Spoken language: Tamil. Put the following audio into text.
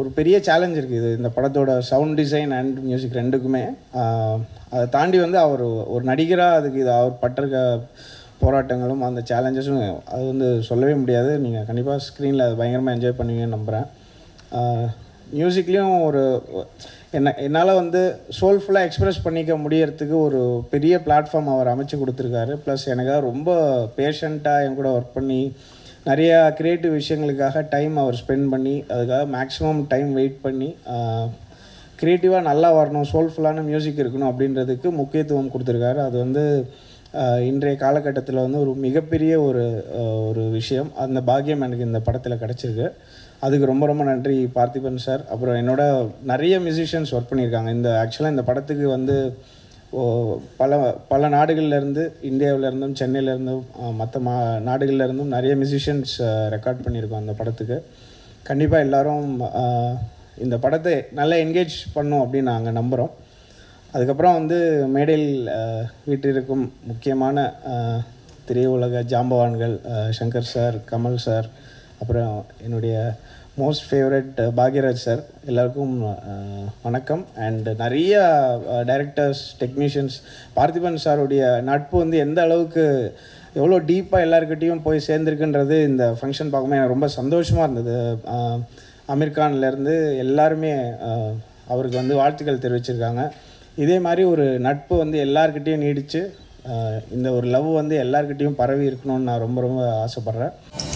ஒரு பெரிய சேலஞ்ச் இருக்குது இது இந்த படத்தோட சவுண்ட் டிசைன் அண்ட் மியூசிக் ரெண்டுக்குமே ஆஹ் அதை தாண்டி வந்து அவர் ஒரு நடிகராக அதுக்கு இது அவர் பட்டிருக்க போராட்டங்களும் அந்த சேலஞ்சஸும் அது வந்து சொல்லவே முடியாது நீங்கள் கண்டிப்பாக ஸ்க்ரீனில் அது பயங்கரமாக என்ஜாய் பண்ணுவீங்கன்னு நம்புகிறேன் மியூசிக்லேயும் ஒரு என்ன என்னால் வந்து சோல்ஃபுல்லாக எக்ஸ்பிரஸ் பண்ணிக்க முடியறதுக்கு ஒரு பெரிய பிளாட்ஃபார்ம் அவர் அமைச்சு கொடுத்துருக்காரு ப்ளஸ் எனக்காக ரொம்ப பேஷண்ட்டாக என் கூட ஒர்க் பண்ணி நிறையா க்ரியேட்டிவ் விஷயங்களுக்காக டைம் அவர் ஸ்பெண்ட் பண்ணி அதுக்காக மேக்ஸிமம் டைம் வெயிட் பண்ணி க்ரியேட்டிவாக நல்லா வரணும் சோல்ஃபுல்லான மியூசிக் இருக்கணும் அப்படின்றதுக்கு முக்கியத்துவம் கொடுத்துருக்காரு அது வந்து ஆஹ், இன்றைய காலகட்டத்தில் வந்து ஒரு மிகப்பெரிய ஒரு ஆஹ், ஒரு விஷயம் அந்த பாக்கியம் எனக்கு இந்த படத்தில் கிடச்சிருக்கு அதுக்கு ரொம்ப ரொம்ப நன்றி பார்த்திபன் சார் அப்புறம் என்னோட நிறைய மியூசிஷியன்ஸ் ஒர்க் பண்ணியிருக்காங்க இந்த ஆக்சுவலாக இந்த படத்துக்கு வந்து ஓ, பல பல நாடுகள்லேருந்து இந்தியாவிலேருந்தும் சென்னையிலேருந்தும் மற்ற மா நாடுகள்லேருந்தும் நிறைய மியூசிஷியன்ஸ் ரெக்கார்ட் பண்ணியிருக்கோம் அந்த படத்துக்கு கண்டிப்பாக எல்லாரும் ஆஹ், இந்த படத்தை நல்லா என்கேஜ் பண்ணும் அப்படின்னு நாங்கள் நம்புகிறோம் அதுக்கப்புறம் வந்து மேடையில் ஆஹ், வீற்றிருக்கும் முக்கியமான ஆஹ், திரையுலக ஜாம்பவான்கள் ஆஹ், சங்கர் சார் கமல் சார் அப்புறம் என்னுடைய மோஸ்ட் ஃபேவரட் பாக்யராஜ் சார் எல்லாருக்கும் ஆஹ், வணக்கம் அண்ட் நிறைய டைரக்டர்ஸ் டெக்னீஷியன்ஸ் பார்த்திபன் சாருடைய நட்பு வந்து எந்த அளவுக்கு எவ்வளோ டீப்பாக எல்லாருக்கிட்டேயும் போய் சேர்ந்துருக்குன்றது இந்த ஃபங்க்ஷன் பார்க்கும்போது எனக்கு ரொம்ப சந்தோஷமாக இருந்தது ஆஹ், அமீர் கான்லேருந்து எல்லாருமே ஆஹ், அவருக்கு வந்து வாழ்த்துக்கள் தெரிவிச்சிருக்காங்க இதே மாதிரி ஒரு நட்பு வந்து எல்லார்கிட்டேயும் நீடித்து இந்த ஒரு லவ் வந்து எல்லார்கிட்டேயும் பரவி இருக்கணும்னு நான் ரொம்ப ரொம்ப ஆசைப்பட்றேன்